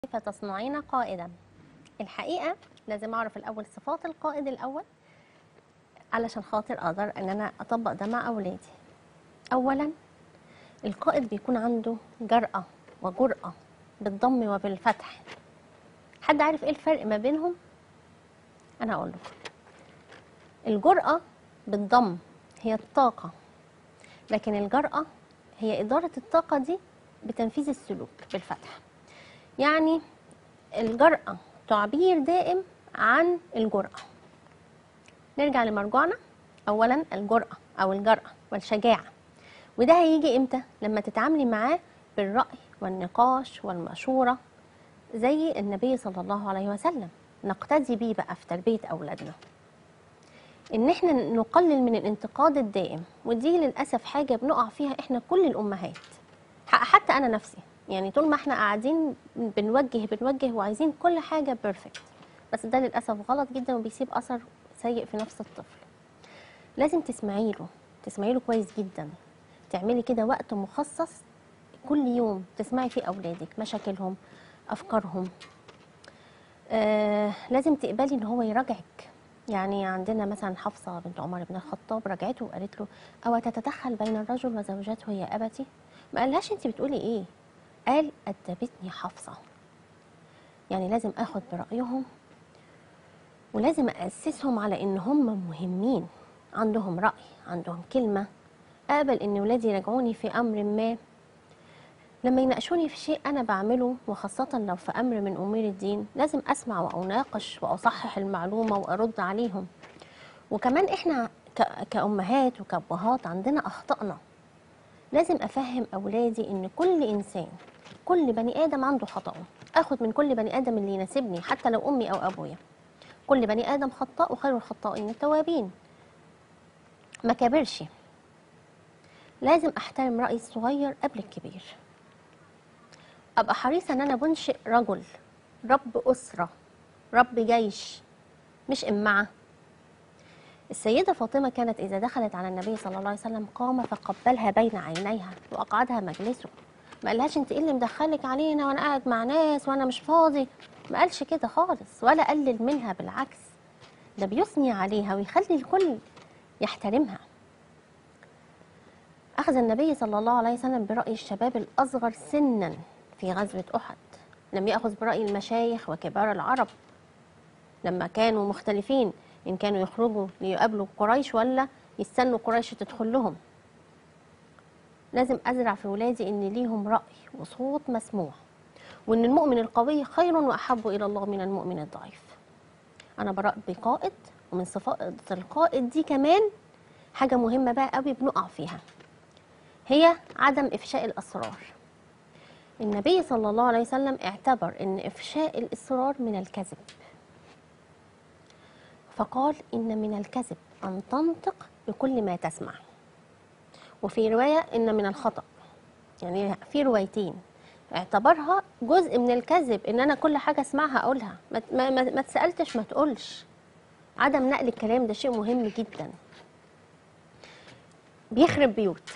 كيف تصنعين قائدا الحقيقة لازم أعرف الأول صفات القائد الأول علشان خاطر أقدر إن أنا أطبق ده مع أولادي أولا القائد بيكون عنده جرأة وجرأة بالضم وبالفتح حد عارف إيه الفرق ما بينهم؟ أنا هقول لكم الجرأة بالضم هي الطاقة لكن الجرأة هي إدارة الطاقة دي بتنفيذ السلوك بالفتح يعني الجرأة تعبير دائم عن الجرأة نرجع لمرجوعنا أولا الجرأة أو الجرأة والشجاعة وده هيجي إمتى؟ لما تتعاملي معاه بالرأي والنقاش والمشورة زي النبي صلى الله عليه وسلم نقتدي بيه بقى في تربية أولادنا ان احنا نقلل من الانتقاد الدائم ودي للاسف حاجه بنقع فيها احنا كل الامهات ح- حتى انا نفسي يعني طول ما احنا قاعدين بنوجه بنوجه وعايزين كل حاجه بيرفكت بس ده للاسف غلط جدا وبيسيب اثر سيء في نفس الطفل لازم تسمعي له تسمعي له كويس جدا تعملي كده وقت مخصص كل يوم تسمعي فيه اولادك مشاكلهم افكارهم آه لازم تقبلي ان هو يراجعك يعني عندنا مثلا حفصة بنت عمر بن الخطاب راجعته وقالت له أو تتدخل بين الرجل وزوجته يا أبتي ما قالهاش أنت بتقولي إيه قال أدبتني حفصة يعني لازم أخد برأيهم ولازم أسسهم على إن هم مهمين عندهم رأي عندهم كلمة أقبل إن ولادي يراجعوني في أمر ما لما يناقشوني في شيء انا بعمله وخاصه لو في امر من امور الدين لازم اسمع واناقش واصحح المعلومه وارد عليهم وكمان احنا ك- كامهات وكابهات عندنا اخطائنا لازم افهم اولادي ان كل انسان كل بني ادم عنده خطأه اخد من كل بني ادم اللي يناسبني حتى لو امي او ابويا كل بني ادم خطاء وخير الخطائين التوابين ما كبرش لازم احترم راي الصغير قبل الكبير ابقى حريصه ان انا بنشئ رجل رب اسره رب جيش مش امعه السيدة فاطمة كانت إذا دخلت على النبي صلى الله عليه وسلم قام فقبلها بين عينيها وأقعدها مجلسه ما قالهاش أنت إيه اللي مدخلك علينا وأنا قاعد مع ناس وأنا مش فاضي ما قالش كده خالص ولا قلل منها بالعكس ده بيثني عليها ويخلي الكل يحترمها أخذ النبي صلى الله عليه وسلم برأي الشباب الأصغر سنا في غزوة أحد لم يأخذ برأي المشايخ وكبار العرب لما كانوا مختلفين إن كانوا يخرجوا ليقابلوا قريش ولا يستنوا قريش تدخل لهم لازم أزرع في ولادي إن ليهم رأي وصوت مسموع وإن المؤمن القوي خير وأحب إلى الله من المؤمن الضعيف أنا بربي قائد ومن صفات القائد دي كمان حاجة مهمة بقى قوي بنقع فيها هي عدم إفشاء الأسرار النبي صلى الله عليه وسلم اعتبر ان افشاء الاسرار من الكذب فقال ان من الكذب ان تنطق بكل ما تسمع وفي روايه ان من الخطا يعني في روايتين اعتبرها جزء من الكذب ان انا كل حاجه اسمعها اقولها ما ما, ما, ما تسالتش ما تقولش عدم نقل الكلام ده شيء مهم جدا بيخرب بيوت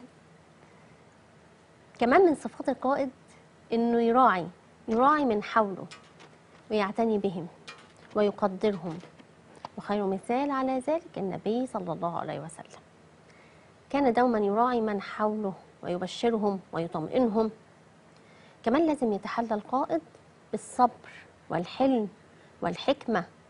كمان من صفات القائد انه يراعي يراعي من حوله ويعتني بهم ويقدرهم وخير مثال على ذلك النبي صلى الله عليه وسلم كان دوما يراعي من حوله ويبشرهم ويطمئنهم كمان لازم يتحلى القائد بالصبر والحلم والحكمة